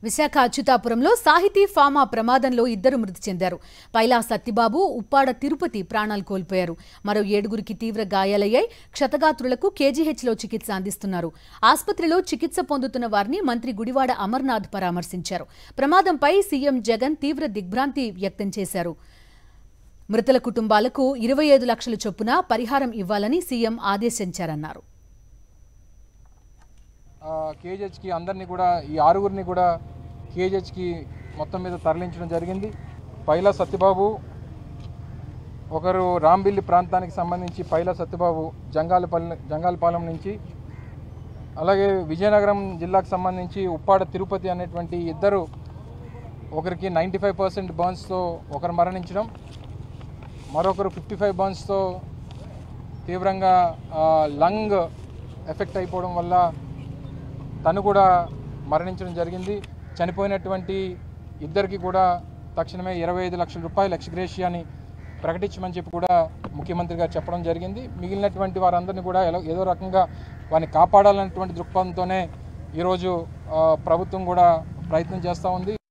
విశాఖ అచ్యుతాపురంలో సాహితీ ఫామా ప్రమాదంలో ఇద్దరు మృతి చెందారు పైలా సత్తిబాబు ఉప్పాడ తిరుపతి ప్రాణాలు కోల్పోయారు మరో ఏడుగురికి తీవ్ర గాయాలయ్యాయి క్షతగాత్రులకు కేజీహెచ్లో చికిత్స అందిస్తున్నారు ఆసుపత్రిలో చికిత్స పొందుతున్న వారిని మంత్రి గుడివాడ అమర్నాథ్ పరామర్శించారు ప్రమాదంపై సీఎం జగన్ తీవ్ర దిగ్భ్రాంతి వ్యక్తం చేశారు మృతుల కుటుంబాలకు ఇరవై ఐదు లక్షల చొప్పున పరిహారం ఇవ్వాలని సీఎం ఆదేశించారన్నారు కేజెచ్కి అందరినీ కూడా ఈ ఆరుగురిని కూడా కేజెచ్కి మొత్తం మీద తరలించడం జరిగింది పైలా సత్యబాబు ఒకరు రాంబిల్లి ప్రాంతానికి సంబంధించి పైలా సత్యబాబు జంగాలపల్లి జంగాలపాలెం నుంచి అలాగే విజయనగరం జిల్లాకు సంబంధించి ఉప్పాడ తిరుపతి అనేటువంటి ఇద్దరు ఒకరికి నైంటీ ఫైవ్ పర్సెంట్ బర్న్స్తో ఒకరు మరణించడం మరొకరు ఫిఫ్టీ ఫైవ్ బర్న్స్తో తీవ్రంగా ఆ, లంగ్ ఎఫెక్ట్ అయిపోవడం వల్ల తను కూడా మరణించడం జరిగింది చనిపోయినటువంటి ఇద్దరికి కూడా తక్షణమే ఇరవై ఐదు లక్షల రూపాయల ఎక్స్గ్రేషియాని ప్రకటించమని చెప్పి కూడా ముఖ్యమంత్రి గారు చెప్పడం జరిగింది మిగిలినటువంటి వారందరినీ కూడా ఎలా ఏదో రకంగా వారిని కాపాడాలన్నటువంటి దృక్పథంతోనే ఈరోజు ఆ, ప్రభుత్వం కూడా ప్రయత్నం చేస్తూ ఉంది